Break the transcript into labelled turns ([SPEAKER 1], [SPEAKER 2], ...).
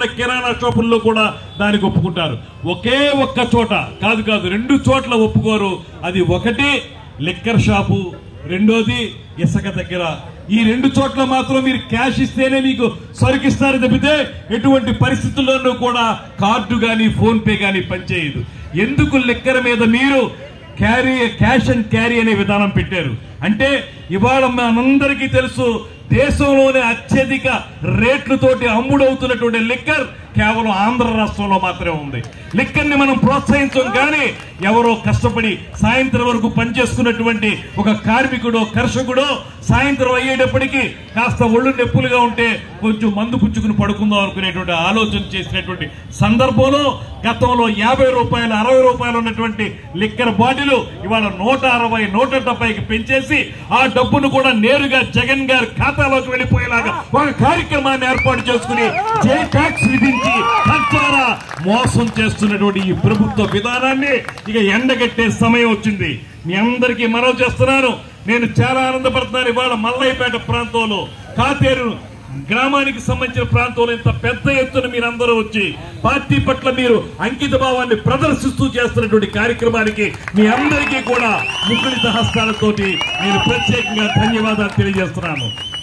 [SPEAKER 1] కిరాణా షాపుల్లో కూడా దానికి ఒప్పుకుంటారు ఒకే ఒక్క చోట కాదు కాదు రెండు చోట్ల ఒప్పుకోరు అది ఒకటి లిక్కర్ షాపు రెండోది ఇసుక దగ్గర ఈ రెండు చోట్ల మాత్రం మీరు క్యాష్ ఇస్తేనే మీకు సరుకిస్తారు తప్పితే ఎటువంటి పరిస్థితుల్లోనూ కూడా కార్డు గాని ఫోన్ పే గాని పనిచేయదు ఎందుకు లిక్కర్ మీద మీరు క్యారీ క్యాష్ అండ్ క్యారీ అనే విధానం పెట్టారు అంటే ఇవాళ మనందరికీ తెలుసు దేశంలోనే అత్యధిక రేట్లతోటి అమ్ముడవుతున్నటువంటి లిక్కర్ కేవలం ఆంధ్ర రాష్ట్రంలో మాత్రమే ఉంది లిక్కర్ ని మనం ప్రోత్సహించం కానీ ఎవరో కష్టపడి సాయంత్రం వరకు పనిచేసుకున్నటువంటి ఒక కార్మికుడో కర్షకుడో సాయంత్రం అయ్యేటప్పటికి కాస్త ఒళ్ళు నొప్పులుగా ఉంటే కొంచెం మందు పుచ్చుకుని పడుకుందాం అనుకునేటువంటి ఆలోచన చేసినటువంటి సందర్భంలో గతంలో యాభై రూపాయలు అరవై రూపాయలు ఉన్నటువంటి లిక్కర్ బాటిల్ ఇవాళ నూట అరవై నూట డెబ్బైకి పెంచేసి ఆ డబ్బును కూడా నేరుగా జగన్ గారి ఖాతాలోకి వెళ్ళిపోయేలాగా ఒక కార్యక్రమాన్ని ఏర్పాటు చేసుకుని జే ట్యాక్స్ విధించి తద్వారా మోసం చేస్తున్నటువంటి ఈ ప్రభుత్వ విధానాన్ని ఇక ఎండగట్టే సమయం వచ్చింది మీ అందరికీ మనవి చేస్తున్నాను నేను చాలా ఆనందపడుతున్నాను ఇవాళ మల్లయ్యపేట ప్రాంతంలో కాతేరు గ్రామానికి సంబంధించిన ప్రాంతంలో ఇంత పెద్ద ఎత్తున మీరందరూ వచ్చి పార్టీ పట్ల మీరు అంకిత భావాన్ని ప్రదర్శిస్తూ చేస్తున్నటువంటి కార్యక్రమానికి మీ అందరికీ కూడా ముకుళిత హస్తాలతోటి నేను ప్రత్యేకంగా ధన్యవాదాలు తెలియజేస్తున్నాను